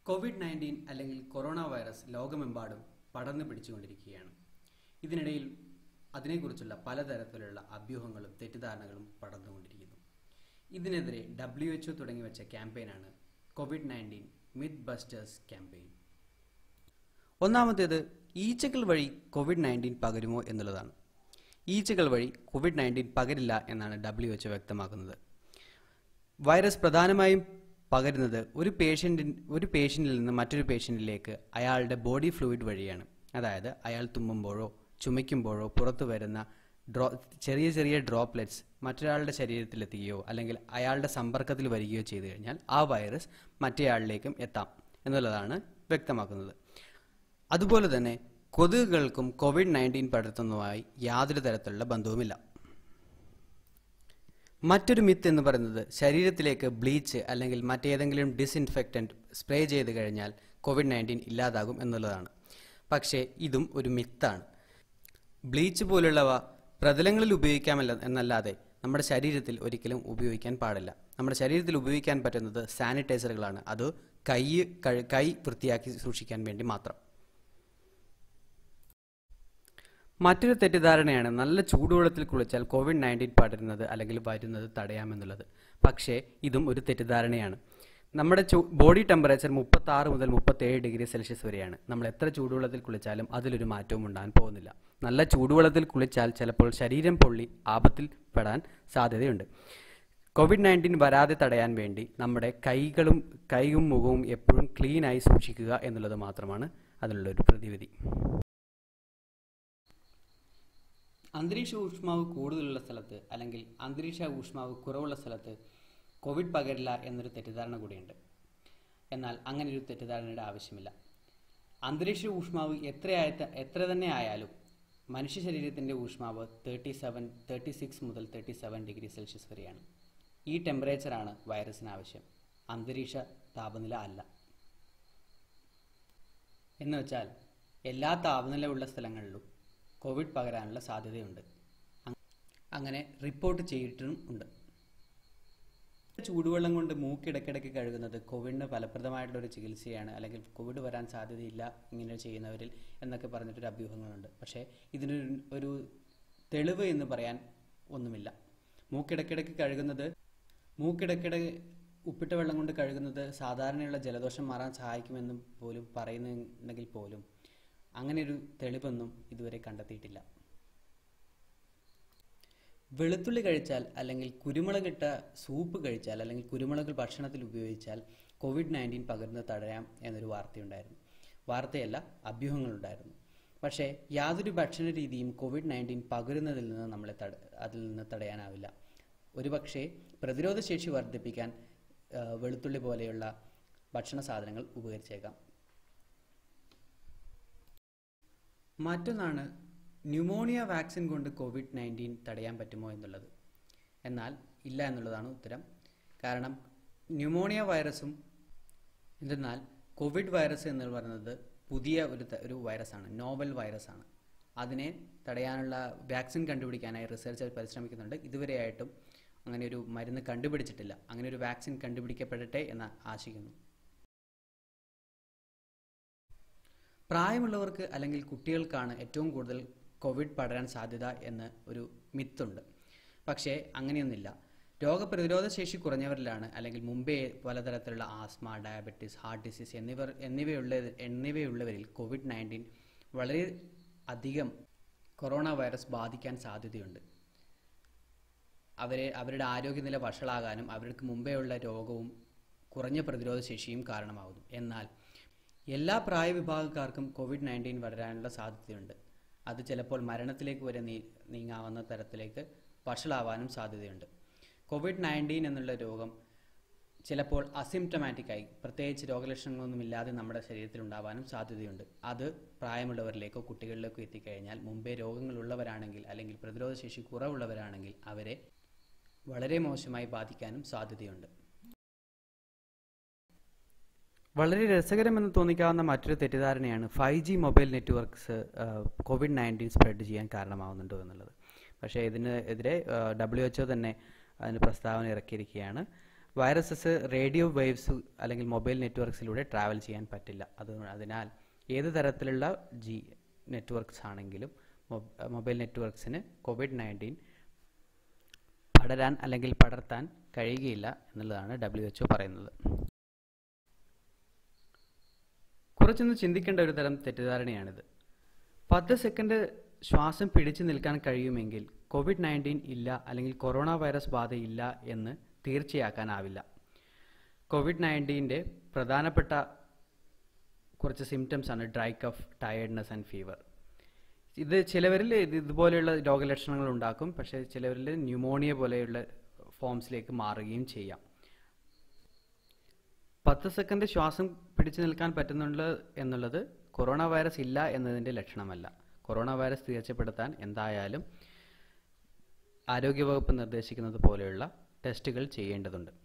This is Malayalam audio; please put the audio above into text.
കോവിഡ് നയൻറ്റീൻ അല്ലെങ്കിൽ കൊറോണ വൈറസ് ലോകമെമ്പാടും പടർന്നു പിടിച്ചുകൊണ്ടിരിക്കുകയാണ് ഇതിനിടയിൽ അതിനെക്കുറിച്ചുള്ള പലതരത്തിലുള്ള അഭ്യൂഹങ്ങളും തെറ്റിദ്ധാരണകളും പടർന്നുകൊണ്ടിരിക്കുന്നു ഇതിനെതിരെ ഡബ്ല്യു എച്ച്ഒ തുടങ്ങി വെച്ച ക്യാമ്പയിനാണ് covid nineteen myth busters campaign ഒന്നാമത്തേത് ഈച്ചകൾ വഴി കോവിഡ് നയൻറ്റീൻ പകരുമോ എന്നുള്ളതാണ് ഈച്ചകൾ വഴി കോവിഡ് നയൻറ്റീൻ പകരില്ല എന്നാണ് ഡബ്ല്യു എച്ച്ഒ വ്യക്തമാക്കുന്നത് വൈറസ് പ്രധാനമായും പകരുന്നത് ഒരു പേഷ്യൻറ്റിൻ ഒരു പേഷ്യൻറ്റിൽ നിന്ന് മറ്റൊരു പേഷ്യൻറ്റിലേക്ക് അയാളുടെ ബോഡി ഫ്ലൂയിഡ് വഴിയാണ് അതായത് അയാൾ തുമ്മുമ്പോഴോ ചുമയ്ക്കുമ്പോഴോ പുറത്തു വരുന്ന ഡ്രോ ചെറിയ ചെറിയ ഡ്രോപ്ലെറ്റ്സ് മറ്റൊരാളുടെ ശരീരത്തിലെത്തുകയോ അല്ലെങ്കിൽ അയാളുടെ സമ്പർക്കത്തിൽ വരികയോ ചെയ്തു കഴിഞ്ഞാൽ ആ വൈറസ് മറ്റേയാളിലേക്കും എത്താം എന്നുള്ളതാണ് വ്യക്തമാക്കുന്നത് അതുപോലെ തന്നെ കൊതുകുകൾക്കും കോവിഡ് നയൻറ്റീൻ പടർത്തുന്നതുമായി യാതൊരു തരത്തിലുള്ള ബന്ധവുമില്ല മറ്റൊരു മിത്ത് എന്ന് പറയുന്നത് ശരീരത്തിലേക്ക് ബ്ലീച്ച് അല്ലെങ്കിൽ മറ്റേതെങ്കിലും ഡിസ്ഇൻഫെക്റ്റൻറ്റ് സ്പ്രേ ചെയ്ത് കഴിഞ്ഞാൽ കോവിഡ് നയൻറ്റീൻ ഇല്ലാതാകും എന്നുള്ളതാണ് പക്ഷേ ഇതും ഒരു മിത്താണ് ബ്ലീച്ച് പോലുള്ളവ പ്രതലങ്ങളിൽ ഉപയോഗിക്കാമല്ല എന്നല്ലാതെ നമ്മുടെ ശരീരത്തിൽ ഒരിക്കലും ഉപയോഗിക്കാൻ പാടില്ല നമ്മുടെ ശരീരത്തിൽ ഉപയോഗിക്കാൻ പറ്റുന്നത് സാനിറ്റൈസറുകളാണ് അത് കൈ കഴു- കൈ വൃത്തിയാക്കി സൂക്ഷിക്കാൻ വേണ്ടി മാത്രം മറ്റൊരു തെറ്റിദ്ധാരണയാണ് നല്ല ചൂടുവെള്ളത്തിൽ കുളിച്ചാൽ കോവിഡ് നയൻറ്റീൻ പടരുന്നത് അല്ലെങ്കിൽ വരുന്നത് തടയാമെന്നുള്ളത് പക്ഷേ ഇതും ഒരു തെറ്റിദ്ധാരണയാണ് നമ്മുടെ ചൂ ബോഡി ടെമ്പറേച്ചർ മുപ്പത്തി ആറ് മുതൽ മുപ്പത്തേഴ് ഡിഗ്രി സെൽഷ്യസ് വരെയാണ് നമ്മൾ എത്ര ചൂടുവെള്ളത്തിൽ കുളിച്ചാലും അതിലൊരു മാറ്റവും ഉണ്ടാകാൻ പോകുന്നില്ല നല്ല ചൂടുവെള്ളത്തിൽ കുളിച്ചാൽ ചിലപ്പോൾ ശരീരം പൊള്ളി ആപത്തിൽ പെടാൻ സാധ്യതയുണ്ട് കോവിഡ് നയൻറ്റീൻ വരാതെ തടയാൻ വേണ്ടി നമ്മുടെ കൈകളും കൈയും മുഖവും എപ്പോഴും ക്ലീനായി സൂക്ഷിക്കുക എന്നുള്ളത് മാത്രമാണ് അതിനുള്ള ഒരു പ്രതിവിധി അന്തരീക്ഷ ഊഷ്മാവ് കൂടുതലുള്ള സ്ഥലത്ത് അല്ലെങ്കിൽ അന്തരീക്ഷ ഊഷ്മാവ് കുറവുള്ള സ്ഥലത്ത് കോവിഡ് പകരില്ല എന്നൊരു തെറ്റിദ്ധാരണ കൂടിയുണ്ട് എന്നാൽ അങ്ങനെ ഒരു തെറ്റിദ്ധാരണയുടെ ആവശ്യമില്ല അന്തരീക്ഷ ഊഷ്മാവ് എത്രയായ എത്ര തന്നെ ആയാലും മനുഷ്യ ശരീരത്തിൻ്റെ ഊഷ്മാവ് തേർട്ടി സെവൻ തേർട്ടി സിക്സ് മുതൽ തേർട്ടി സെവൻ ഡിഗ്രി സെൽഷ്യസ് വരെയാണ് ഈ ടെമ്പറേച്ചറാണ് വൈറസിന് ആവശ്യം അന്തരീക്ഷ താപനില അല്ല എന്ന് വെച്ചാൽ എല്ലാ താപനില ഉള്ള സ്ഥലങ്ങളിലും കോവിഡ് പകരാനുള്ള സാധ്യതയുണ്ട് അങ്- അങ്ങനെ റിപ്പോർട്ട് ചെയ്തിട്ടും ഉണ്ട് ചൂടുവെള്ളം കൊണ്ട് മൂക്കിടക്കിടയ്ക്ക് കഴുകുന്നത് കോവിഡിന് ഫലപ്രദമായിട്ടുള്ള ഒരു ചികിത്സയാണ് അല്ലെങ്കിൽ കോവിഡ് വരാൻ സാധ്യതയില്ല ഇങ്ങനെ ചെയ്യുന്നവരിൽ എന്നൊക്കെ പറഞ്ഞിട്ടൊരു അഭ്യൂഹങ്ങളുണ്ട് പക്ഷേ ഇതിനൊരു ഒരു തെളിവ് എന്ന് പറയാൻ ഒന്നുമില്ല മൂക്കിടക്കിടയ്ക്ക് കഴുകുന്നത് മൂക്കിടക്കിടെ ഉപ്പിട്ട വെള്ളം കൊണ്ട് കഴുകുന്നത് സാധാരണയുള്ള ജലദോഷം മാറാൻ സഹായിക്കുമെന്നും പോലും പറയുന്നുണ്ടെങ്കിൽ പോലും അങ്ങനെ ഒരു തെളിവൊന്നും ഇതുവരെ കണ്ടെത്തിയിട്ടില്ല വെളുത്തുള്ളി കഴിച്ചാൽ അല്ലെങ്കിൽ കുരുമുളകിട്ട സൂപ്പ് കഴിച്ചാൽ അല്ലെങ്കിൽ കുരുമുളക് ഭക്ഷണത്തിൽ ഉപയോഗിച്ചാൽ കോവിഡ് നയൻറ്റീൻ പകരുന്നത് തടയാം എന്നൊരു വാർത്തയുണ്ടായിരുന്നു വാർത്തയല്ല അഭ്യൂഹങ്ങളുണ്ടായിരുന്നു പക്ഷേ യാതൊരു ഭക്ഷണ രീതിയും കോവിഡ് നയൻറ്റീൻ പകരുന്നതിൽ നിന്ന് നമ്മളെ തട അതിൽ നിന്ന് തടയാനാവില്ല ഒരുപക്ഷെ പ്രതിരോധശേഷി വർദ്ധിപ്പിക്കാൻ ആ, വെളുത്തുള്ളി പോലെയുള്ള ഭക്ഷണ സാധനങ്ങൾ ഉപകരിച്ചേക്കാം മറ്റൊന്നാണ് ന്യൂമോണിയ വാക്സിൻ കൊണ്ട് കോവിഡ് നയൻറ്റീൻ തടയാൻ പറ്റുമോ എന്നുള്ളത് എന്നാൽ ഇല്ല എന്നുള്ളതാണ് ഉത്തരം കാരണം ന്യൂമോണിയ വൈറസും എന്തെന്നാൽ കോവിഡ് വൈറസ് എന്ന് പറയുന്നത് പുതിയ ഒരു ത- ഒരു വൈറസാണ് നോവൽ വൈറസാണ് അതിനെ തടയാനുള്ള വാക്സിൻ കണ്ടുപിടിക്കാനായി റിസർച്ചർ പരിശ്രമിക്കുന്നുണ്ട് ഇതുവരെയായിട്ടും അങ്ങനെ ഒരു മരുന്ന് കണ്ടുപിടിച്ചിട്ടില്ല അങ്ങനെ ഒരു വാക്സിൻ കണ്ടുപിടിക്കപ്പെടട്ടെ എന്ന് ആശിക്കുന്നു പ്രായമുള്ളവർക്ക് അല്ലെങ്കിൽ കുട്ടികൾക്കാണ് ഏറ്റവും കൂടുതൽ കോവിഡ് പടരാൻ സാധ്യത എന്ന് ഒരു മിത്തുണ്ട് പക്ഷേ അങ്ങനെയൊന്നുമില്ല രോഗപ്രതിരോധ ശേഷി കുറഞ്ഞവരിലാണ് അല്ലെങ്കിൽ മുമ്പേ പലതരത്തിലുള്ള ആസ്മ ഡയബറ്റീസ് ഹാർട്ട് ഡിസീസ് എന്നിവർ എന്നിവയുള്ള എന്നിവയുള്ളവരിൽ കോവിഡ് നയൻറ്റീൻ വളരെ അധികം കൊറോണ വൈറസ് ബാധിക്കാൻ സാധ്യതയുണ്ട് അവരെ അവരുടെ ആരോഗ്യനില വഷളാകാനും അവർക്ക് മുമ്പേ ഉള്ള രോഗവും കുറഞ്ഞ പ്രതിരോധ ശേഷിയും കാരണമാകുന്നു എന്നാൽ എല്ലാ പ്രായവിഭാഗക്കാർക്കും കോവിഡ് നയൻറ്റീൻ വരാനുള്ള സാധ്യതയുണ്ട് അത് ചിലപ്പോൾ മരണത്തിലേക്ക് വരെ നീ നീങ്ങാവുന്ന തരത്തിലേക്ക് വഷളാവാനും സാധ്യതയുണ്ട് കോവിഡ് നയൻറ്റീൻ എന്നുള്ള രോഗം ചിലപ്പോൾ അസിംറ്റമാറ്റിക്കായി പ്രത്യേകിച്ച് രോഗലക്ഷണങ്ങളൊന്നുമില്ലാതെ നമ്മുടെ ശരീരത്തിൽ ഉണ്ടാവാനും സാധ്യതയുണ്ട് അത് പ്രായമുള്ളവരിലേക്കോ കുട്ടികളിലേക്കോ എത്തിക്കഴിഞ്ഞാൽ മുമ്പേ രോഗങ്ങളുള്ളവരാണെങ്കിൽ അല്ലെങ്കിൽ പ്രതിരോധശേഷി കുറവുള്ളവരാണെങ്കിൽ അവരെ വളരെ മോശമായി ബാധിക്കാനും സാധ്യതയുണ്ട് വളരെ രസകരമെന്ന് തോന്നിക്കാവുന്ന മറ്റൊരു തെറ്റിദ്ധാരണയാണ് five G mobile networks covid nineteen spread ചെയ്യാൻ കാരണമാവുന്നുണ്ടോ എന്നുള്ളത് പക്ഷേ ഇതിന് എതിരെ ഡബ്ല്യു എച്ച്ഒ തന്നെ അതിന് പ്രസ്താവന ഇറക്കിയിരിക്കുകയാണ് വൈറസസ് റേഡിയോ വേവ്സ് അല്ലെങ്കിൽ മൊബൈൽ നെറ്റ്വർക്ക്സിലൂടെ ട്രാവൽ ചെയ്യാൻ പറ്റില്ല അത് അതിനാൽ ഏത് തരത്തിലുള്ള ജി നെറ്റ്വർക്ക്സ് ആണെങ്കിലും മൊബൈൽ നെറ്റ്വർക്ക്സിന് കോവിഡ് നയൻറ്റീൻ പടരാൻ അല്ലെങ്കിൽ പടർത്താൻ കഴിയുകയില്ല എന്നുള്ളതാണ് ഡബ്ല്യു എച്ച് പറയുന്നത് കുറച്ചൊന്ന് ചിന്തിക്കേണ്ട ഒരു തരം തെറ്റിദ്ധാരണയാണിത് പത്ത് സെക്കൻഡ് ശ്വാസം പിടിച്ചു നിൽക്കാൻ കഴിയുമെങ്കിൽ കോവിഡ് നയൻറ്റീൻ ഇല്ല അല്ലെങ്കിൽ കൊറോണ വൈറസ് ബാധയില്ല എന്ന് തീർച്ചയാക്കാനാവില്ല കോവിഡ് നയൻറ്റീൻ്റെ പ്രധാനപ്പെട്ട കുറച്ച് സിംറ്റംസ് ആണ് dry cough tiredness and fever ഇത് ചിലവരിൽ ഇത് ഇതുപോലെയുള്ള രോഗലക്ഷണങ്ങൾ ഉണ്ടാക്കും പക്ഷേ ചിലവരിൽ ന്യൂമോണിയ പോലെയുള്ള ഫോംസിലേക്ക് മാറുകയും ചെയ്യാം പത്ത് സെക്കൻഡ് ശ്വാസം പിടിച്ചു നിൽക്കാൻ പറ്റുന്നുണ്ട് എന്നുള്ളത് കൊറോണ വൈറസ് ഇല്ല എന്നതിൻ്റെ ലക്ഷണമല്ല കൊറോണ വൈറസ് തീർച്ചപ്പെടുത്താൻ എന്തായാലും ആരോഗ്യവകുപ്പ് നിർദ്ദേശിക്കുന്നത് പോലെയുള്ള ടെസ്റ്റുകൾ ചെയ്യേണ്ടതുണ്ട്